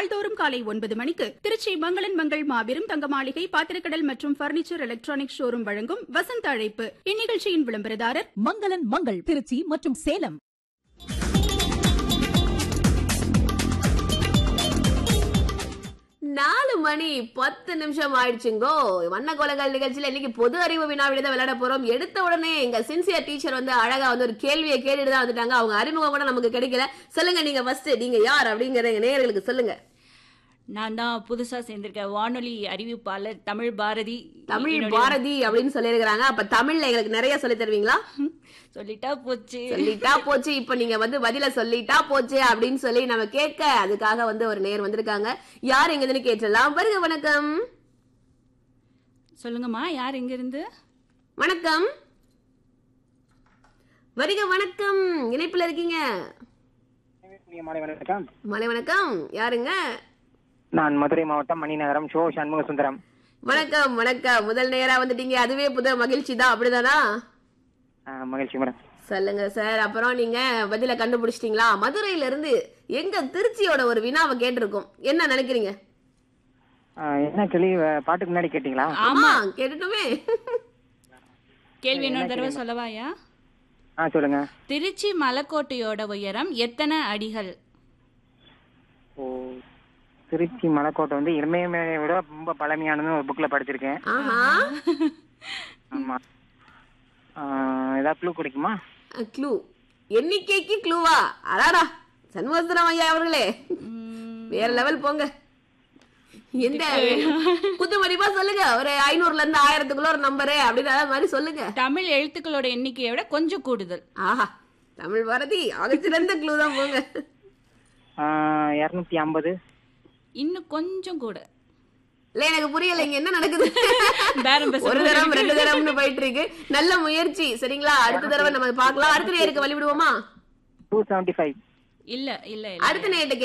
நாள்தோறும் காலை ஒன்பது மணிக்கு திருச்சி மங்களன் மங்கள் மாபெரும் தங்க மாளிகை பாத்திரக்கடல் மற்றும் பர்னிச்சர் எலக்ட்ரானிக் ஷோரூம் வழங்கும் வசந்த அழைப்பு இந்நிகழ்ச்சியின் விளம்பரதாரர் மங்களன் மங்கள் திருச்சி மற்றும் சேலம் நாலு மணி பத்து நிமிஷம் ஆயிடுச்சுங்கோ வண்ண கோலங்கள் நிகழ்ச்சியில இன்னைக்கு பொது அறிவு வினாவிட தான் விளையாட போறோம் எடுத்த உடனே எங்க சின்சியர் டீச்சர் வந்து அழகா வந்து ஒரு கேள்வியை கேட்டுட்டு தான் வந்துட்டாங்க அவங்க அறிமுகம் கூட நமக்கு கிடைக்கல சொல்லுங்க நீங்க ஃபர்ஸ்ட் நீங்க யார் அப்படிங்கிற எங்க நேயர்களுக்கு சொல்லுங்க நான் தான் புதுசா சேர்ந்திருக்கேன் வானொலி அறிவிப்பாளர் தமிழ் பாரதி தமிழ் என்னுடைய- பாரதி அப்படின்னு சொல்லியிருக்கிறாங்க அப்ப தமிழ்ல எங்களுக்கு நிறைய சொல்லி தருவீங்களா சொல்லிட்டா போச்சு சொல்லிட்டா போச்சு இப்ப நீங்க வந்து பதில சொல்லிட்டா போச்சு அப்படின்னு சொல்லி நம்ம கேட்க அதுக்காக வந்து ஒரு நேர் வந்திருக்காங்க யார் எங்கன்னு கேட்டலாம் வருக வணக்கம் சொல்லுங்கம்மா யார் எங்க இருந்து வணக்கம் வருக வணக்கம் இணைப்புல இருக்கீங்க மாலை வணக்கம் மலை வணக்கம் யாருங்க நான் மதுரை மாவட்டம் மணிநகரம் ஷோ சண்முக சுந்தரம் வணக்கம் வணக்கம் முதல் நேரா வந்துட்டீங்க அதுவே புது மகிழ்ச்சி தான் அப்படிதானா ஆ, மகிழ்ச்சி மேடம் சொல்லுங்க சார் அப்புறம் நீங்க பதில கண்டுபிடிச்சிட்டீங்களா மதுரையில இருந்து எங்க திருச்சியோட ஒரு வினாவை கேட்டிருக்கோம் என்ன நினைக்கிறீங்க ஆ, என்ன கேள்வி அ, பாட்டுக்கு முன்னாடி கேட்டீங்களா ஆமா கேட்டுட்டுமே கேள்வி இன்னொரு தடவை சொல்லவாயா ஆ சொல்லுங்க திருச்சி மலைக்கோட்டையோட உயரம் எத்தனை அடிகள் ஓ திருச்சி மலைக்கோட்டை வந்து இமயமலையை விட ரொம்ப பழமையானதுன்னு ஒரு புக்ல படிச்சிருக்கேன் ஆஹா ஆமா ஆ, ஏதாவது க்ளூ கிடைக்குமா க்ளூ எண்ணிக்கைக்கு க்ளூவா அடாடா சண்முகசுந்தரம் ஐயா அவர்களே வேற லெவல் போங்க எந்த குத்து மதிப்பா சொல்லுங்க ஒரு ஐநூறுல இருந்து ஆயிரத்துக்குள்ள ஒரு நம்பரு அப்படின்னு அதாவது மாதிரி சொல்லுங்க தமிழ் எழுத்துக்களோட எண்ணிக்கையை விட கொஞ்சம் கூடுதல் ஆஹா தமிழ் பாரதி ஆக சிறந்த க்ளூ தான் போங்க இரநூத்தி ஐம்பது இன்னும் கொஞ்சம் கூட இல்ல எனக்கு புரியல இங்க என்ன நடக்குது பேரம் பேச ஒரு தரம் ரெண்டு தரம்னு போயிட்டு இருக்கு நல்ல முயற்சி சரிங்களா அடுத்த தடவை நம்ம பார்க்கலாம் அடுத்த நேருக்கு வழி விடுவோமா டூ செவன்டி ஃபைவ் இல்ல இல்ல இல்ல அடுத்த நேரத்தை